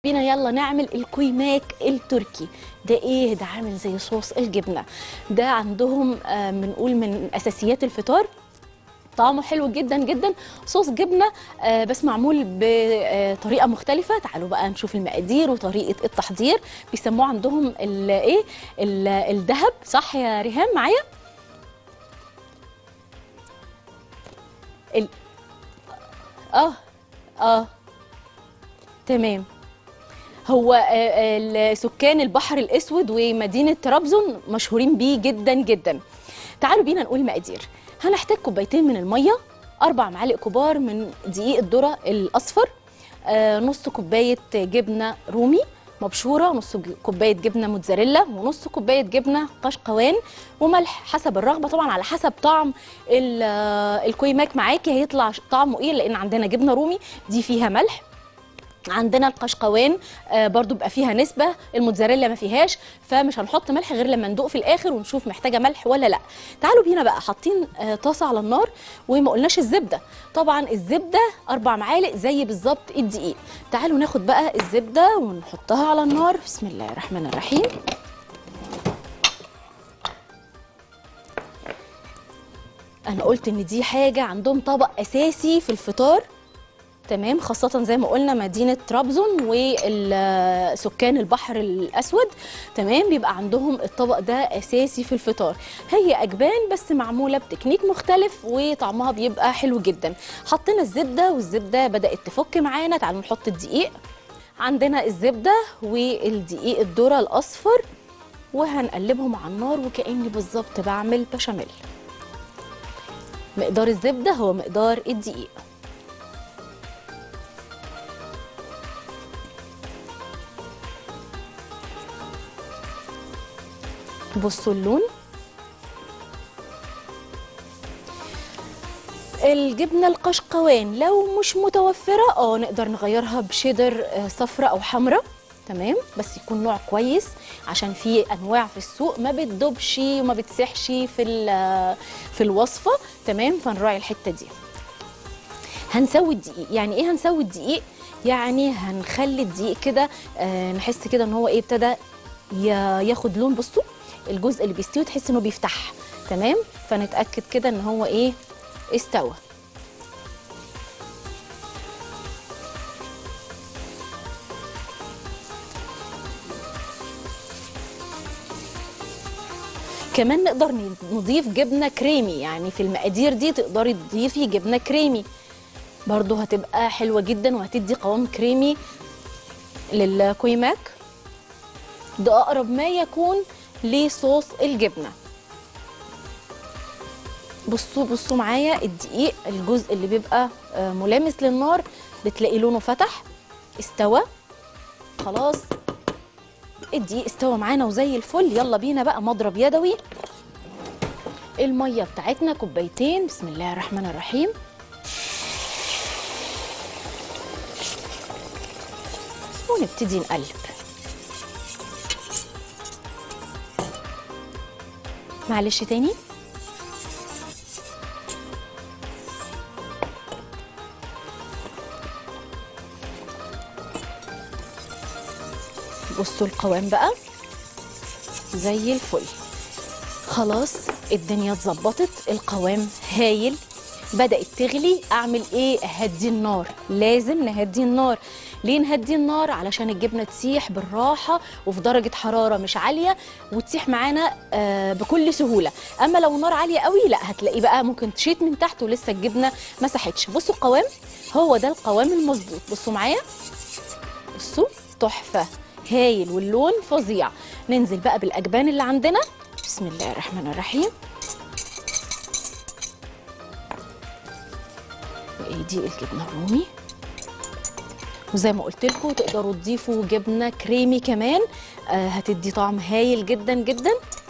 بينا يلا نعمل الكويماك التركي ده ايه ده عامل زي صوص الجبنه ده عندهم آه، بنقول من اساسيات الفطار طعمه حلو جدا جدا صوص جبنه آه، بس معمول بطريقه مختلفه تعالوا بقى نشوف المقادير وطريقه التحضير بيسموه عندهم ال- ايه ال- الذهب صح يا ريهام معايا ال... اه اه تمام هو آه، آه، سكان البحر الاسود ومدينه طرابزون مشهورين بيه جدا جدا تعالوا بينا نقول مقادير هنحتاج كوبايتين من الميه اربع معالق كبار من دقيق الذره الاصفر آه، نص كوبايه جبنه رومي مبشوره نص ج- كوبايه جبنه موتزاريلا ونص كوبايه جبنه قشقوان وملح حسب الرغبه طبعا على حسب طعم ال- آه، الكويماك معاكي هيطلع طعمه ايه لان عندنا جبنه رومي دي فيها ملح عندنا القشقوان آه، برضو بقى فيها نسبة الموتزاريلا ما فيهاش فمش هنحط ملح غير لما ندوق في الآخر ونشوف محتاجة ملح ولا لا تعالوا بينا بقى حاطين آه، طاسة على النار وما قلناش الزبدة طبعا الزبدة أربع معالق زي بالظبط الدقيق تعالوا ناخد بقى الزبدة ونحطها على النار بسم الله الرحمن الرحيم أنا قلت إن دي حاجة عندهم طبق أساسي في الفطار تمام خاصة زي ما قلنا مدينة طرابزون وسكان البحر الأسود تمام بيبقى عندهم الطبق ده أساسي في الفطار هي أجبان بس معمولة بتكنيك مختلف وطعمها بيبقى حلو جدا حطينا الزبدة والزبدة بدأت تفك معانا تعالوا نحط الدقيق عندنا الزبدة والدقيق الذرة الأصفر وهنقلبهم على النار وكأني بالظبط بعمل بشاميل مقدار الزبدة هو مقدار الدقيق بصوا اللون الجبنه القشقوان لو مش متوفره اه نقدر نغيرها بشيدر آه، صفرة او حمراء تمام بس يكون نوع كويس عشان في انواع في السوق ما بتدوبش وما بتسحش في ال- في الوصفه تمام فنراعي الحته دي هنسوي الدقيق يعني ايه هنسوي الدقيق يعني هنخلي الدقيق كده آه نحس كده ان هو ايه ابتدى ي- ياخد لون بصوا الجزء اللي بيستوي تحس انه بيفتح تمام فنتاكد كده ان هو ايه استوى كمان نقدر نضيف جبنه كريمي يعني في المقادير دي تقدري تضيفي جبنه كريمي برضو هتبقى حلوه جدا وهتدي قوام كريمي للكويماك ده اقرب ما يكون لصوص الجبنه بصوا بصوا معايا الدقيق الجزء اللي بيبقى آه، ملامس للنار بتلاقي لونه فتح استوى خلاص الدقيق استوى معانا وزي الفل يلا بينا بقى مضرب يدوي الميه بتاعتنا كوبايتين بسم الله الرحمن الرحيم ونبتدي نقلب معلش تاني بصوا القوام بقى زي الفل خلاص الدنيا اتظبطت القوام هايل بدأت تغلي أعمل إيه؟ أهدي النار لازم نهدي النار ليه نهدي النار؟ علشان الجبنة تسيح بالراحة وفي درجة حرارة مش عالية وتسيح معانا آه بكل سهولة أما لو نار عالية قوي لا هتلاقيه بقى ممكن تشيط من تحت ولسه الجبنة ما ساحتش بصوا القوام هو ده القوام المظبوط بصوا معايا بصوا تحفة هايل واللون فظيع ننزل بقى بالأجبان اللي عندنا بسم الله الرحمن الرحيم وايه دي الجبنة الرومي وزي ما قلت لكم تقدروا تضيفوا جبنة كريمي كمان آه هتدي طعم هايل جدا جدا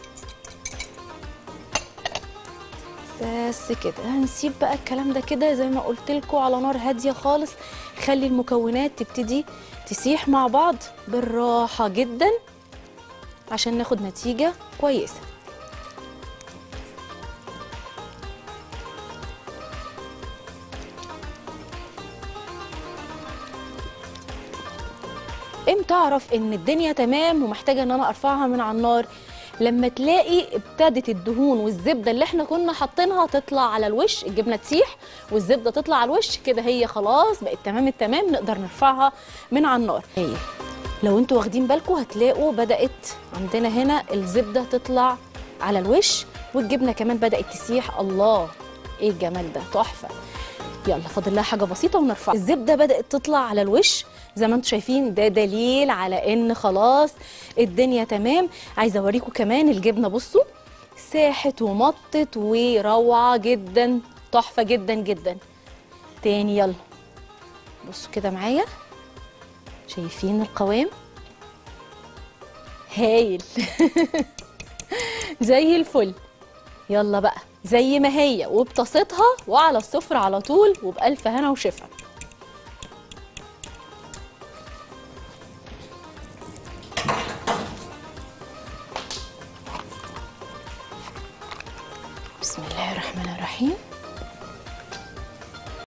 بس كده هنسيب بقى الكلام ده كده زي ما قلت لكم على نار هاديه خالص خلي المكونات تبتدي تسيح مع بعض بالراحه جدا عشان ناخد نتيجه كويسه امتى اعرف ان الدنيا تمام ومحتاجه ان انا ارفعها من على النار لما تلاقي ابتدت الدهون والزبده اللي احنا كنا حاطينها تطلع على الوش الجبنه تسيح والزبده تطلع على الوش كده هي خلاص بقت تمام التمام نقدر نرفعها من على النار هي لو انتوا واخدين بالكم هتلاقوا بدات عندنا هنا الزبده تطلع على الوش والجبنه كمان بدات تسيح الله ايه الجمال ده تحفه يلا فاضل لها حاجه بسيطه ونرفعها الزبده بدات تطلع على الوش زي ما انتم شايفين ده دليل على ان خلاص الدنيا تمام عايزه اوريكم كمان الجبنه بصوا ساحت ومطت وروعه جدا تحفه جدا جدا تاني يلا بصوا كده معايا شايفين القوام هايل زي الفل يلا بقى زي ما هي وبطاستها وعلى السفرة على طول وبألف هنا وشفا بسم الله الرحمن الرحيم